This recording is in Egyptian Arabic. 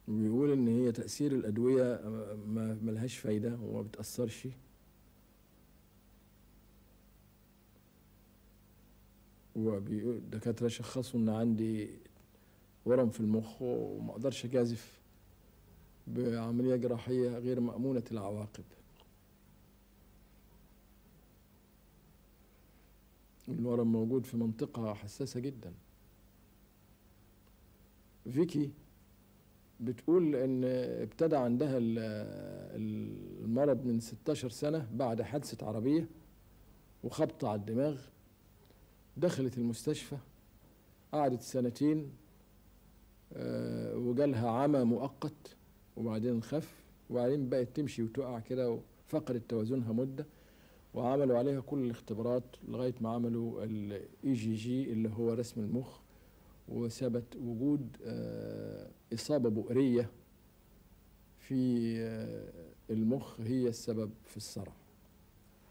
بيقول ان هي تاثير الادويه ما ملهاش فايده وما بتاثرش والدكاتره شخصوا ان عندي ورم في المخ وما اقدرش اجازف بعمليه جراحيه غير مامونه العواقب الورم موجود في منطقه حساسه جدا فيكي بتقول ان ابتدى عندها المرض من 16 سنة بعد حادثة عربية وخبطة على الدماغ دخلت المستشفى قعدت سنتين وجالها عمى مؤقت وبعدين خف وبعدين بقت تمشي وتقع كده وفقدت توازنها مدة وعملوا عليها كل الاختبارات لغاية ما عملوا الاي جي جي اللي هو رسم المخ وثبت وجود إصابة بؤرية في المخ هي السبب في الصرع